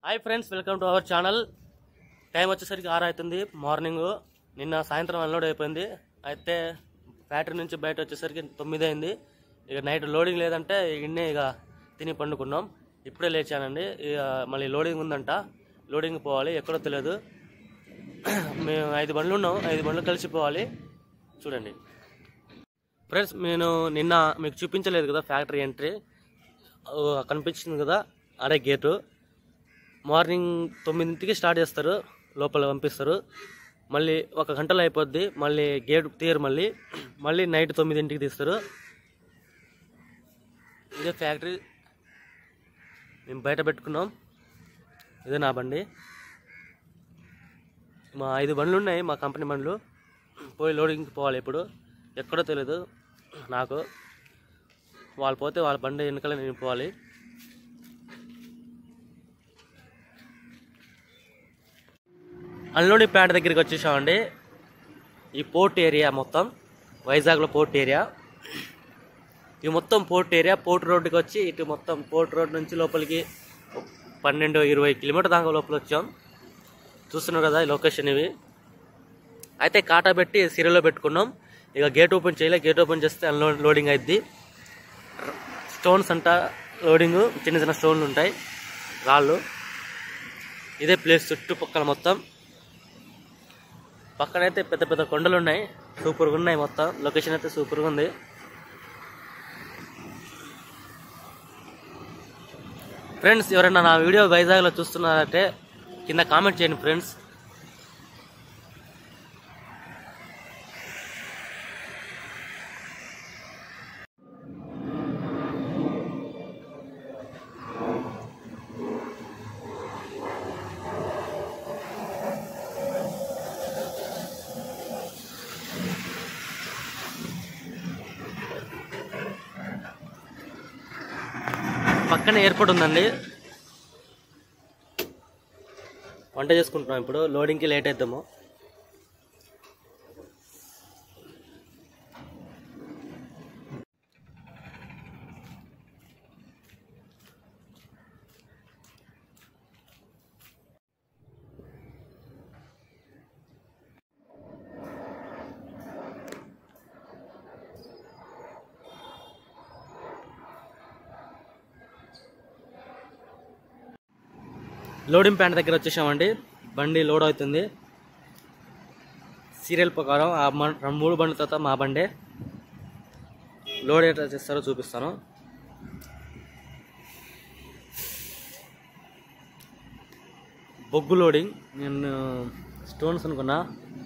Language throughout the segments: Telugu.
hi friends welcome to our channel time వచ్చేసరికి ఆరు అవుతుంది మార్నింగ్ నిన్న సాయంత్రం అన్లోడ్ అయిపోయింది అయితే ఫ్యాక్టరీ నుంచి బయట వచ్చేసరికి తొమ్మిది అయింది ఇక నైట్ లోడింగ్ లేదంటే ఇన్నే ఇక తిని పండుకున్నాం ఇప్పుడే లేచానండి ఇక మళ్ళీ లోడింగ్ ఉందంట లోడింగ్ పోవాలి ఎక్కడో తెలియదు మేము ఐదు బండ్లు ఉన్నాం ఐదు బండ్లు కలిసిపోవాలి చూడండి ఫ్రెండ్స్ నేను నిన్న మీకు చూపించలేదు కదా ఫ్యాక్టరీ ఎంట్రీ ఓ, కనిపించింది కదా అదే గేటు మార్నింగ్ తొమ్మిదింటికి స్టార్ట్ చేస్తారు లోపల పంపిస్తారు మళ్ళీ ఒక గంటలో అయిపోద్ది మళ్ళీ గేట్ తీయరు మళ్ళీ మళ్ళీ నైట్ తొమ్మిదింటికి తీస్తారు ఇదే ఫ్యాక్టరీ మేము బయట పెట్టుకున్నాం ఇదే నా బండి మా ఐదు బండ్లు ఉన్నాయి మా కంపెనీ బండ్లు పోయి లోడింగ్కి పోవాలి ఇప్పుడు ఎక్కడో తెలియదు నాకు వాళ్ళు పోతే వాళ్ళ బండి వెనకాల నేను పోవాలి అన్లోడింగ్ ప్లాంట్ దగ్గరికి వచ్చేసామండి ఈ పోర్ట్ ఏరియా మొత్తం వైజాగ్లో పోర్ట్ ఏరియా ఇది మొత్తం పోర్ట్ ఏరియా పోర్ట్ రోడ్డుకి వచ్చి ఇటు మొత్తం పోర్ట్ రోడ్ నుంచి లోపలికి పన్నెండు ఇరవై కిలోమీటర్ దాకా లోపల వచ్చాం చూస్తున్నారు కదా ఈ లొకేషన్ ఇవి అయితే కాటా పెట్టి సిరలో పెట్టుకున్నాం ఇక గేట్ ఓపెన్ చేయలే గేట్ ఓపెన్ చేస్తే అన్లో లోడింగ్ అయింది స్టోన్స్ అంట లోడింగ్ చిన్న చిన్న స్టోన్లు ఉంటాయి రాళ్ళు ఇదే ప్లేస్ చుట్టుపక్కల మొత్తం పక్కనైతే పెద్ద పెద్ద కొండలు ఉన్నాయి సూపర్గా ఉన్నాయి మొత్తం లొకేషన్ అయితే సూపర్గా ఉంది ఫ్రెండ్స్ ఎవరైనా నా వీడియో వైజాగ్లో చూస్తున్నారంటే కింద కామెంట్ చేయండి ఫ్రెండ్స్ పక్కన ఎయిర్పోర్ట్ ఉందండి వంట చేసుకుంటున్నాం ఇప్పుడు లోడింగ్కి లేట్ అవుతాము లోడింగ్ ప్యాంట్ దగ్గర వచ్చేసామండి బండి లోడ్ అవుతుంది సీరియల్ ప్రకారం ఆ మన- రెండు మూడు బండ్ల తర్వాత మా బండే లోడ్ ఎట్లా చేస్తారో చూపిస్తాను బొగ్గు లోడింగ్ నేను స్టోన్స్ అనుకున్నా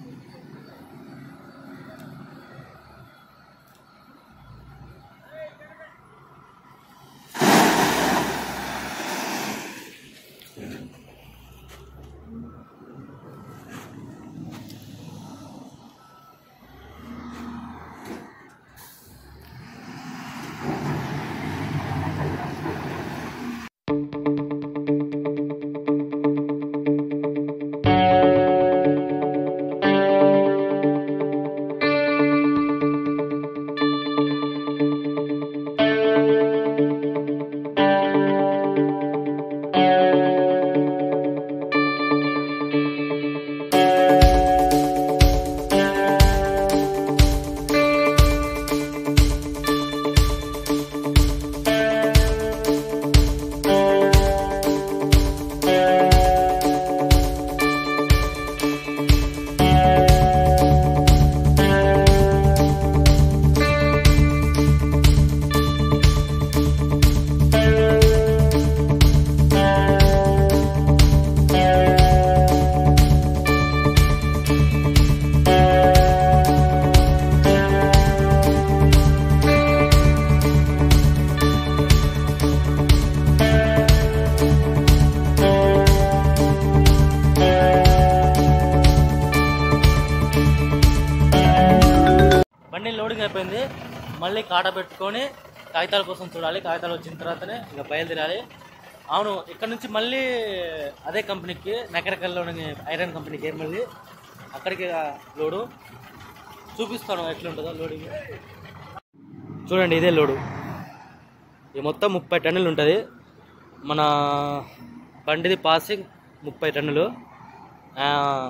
బండి లోడింగ్ అయిపోయింది మళ్ళీ కాట పెట్టుకొని కాగితాల కోసం చూడాలి కాగితాలు వచ్చిన తర్వాతనే ఇక బయలుదేరాలి అవును ఇక్కడ నుంచి మళ్ళీ అదే కంపెనీకి నకరకల్లోని ఐరన్ కంపెనీకి మళ్ళీ అక్కడికి లోడు చూపిస్తాను ఎట్లుంటుందో లోడింగ్ చూడండి ఇదే లోడు ఇది మొత్తం ముప్పై టన్నులు ఉంటుంది మన బండిది పాసింగ్ ముప్పై టన్నులు ఆ,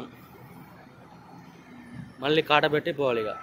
మళ్ళీ కాటబెట్టి పోవాలి ఇక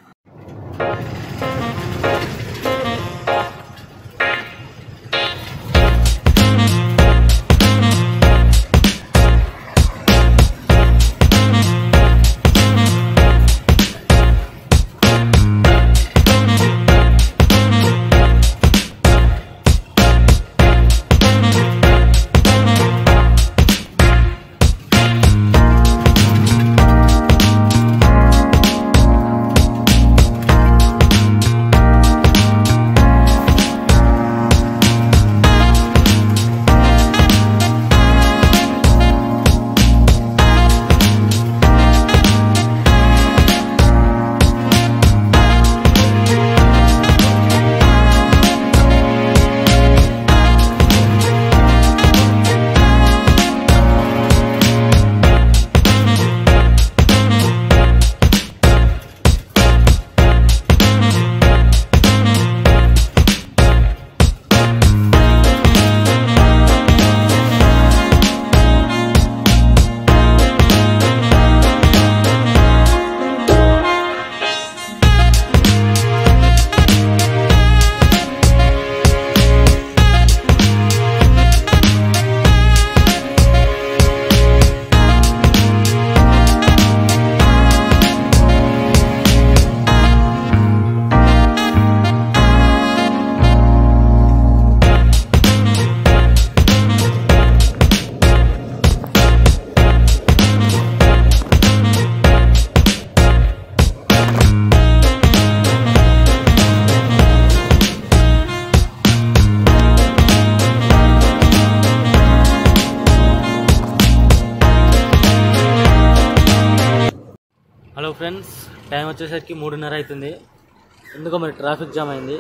హలో ఫ్రెండ్స్ టైం వచ్చేసరికి మూడున్నర అవుతుంది ఎందుకో మరి ట్రాఫిక్ జామ్ అయింది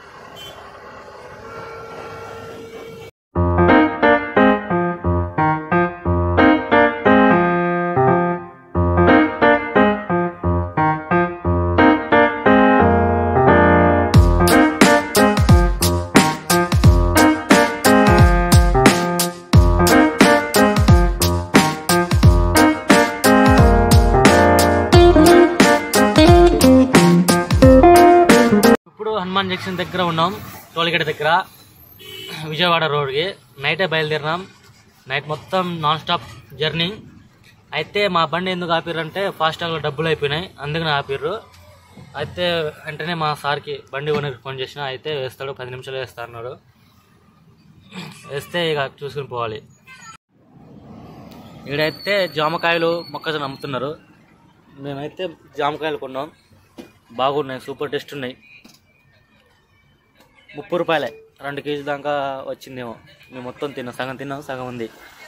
ఇప్పుడు హనుమాన్ జంక్షన్ దగ్గర ఉన్నాం టోల్గేట్ దగ్గర విజయవాడ రోడ్కి నైటే బయలుదేరినాం నైట్ మొత్తం నాన్ స్టాప్ జర్నీ అయితే మా బండి ఎందుకు ఆపిర్రంటే ఫాస్టాగ్లో డబ్బులు అయిపోయినాయి అందుకని ఆపిర్రు అయితే వెంటనే మా సార్కి బండి ఓనర్కి ఫోన్ చేసిన అయితే వేస్తాడు పది నిమిషాలు వేస్తా అన్నాడు వేస్తే ఇక చూసుకుని పోవాలి ఈడైతే జామకాయలు మొక్కజొన్న అమ్ముతున్నారు మేమైతే జామకాయలు కొన్నాం బాగున్నాయి సూపర్ టేస్ట్ ఉన్నాయి ముప్పై రూపాయలే రెండు కేజీ దాకా వచ్చిందేమో మేము మొత్తం తిన్నాం సగం తిన్నాం సగం ఉంది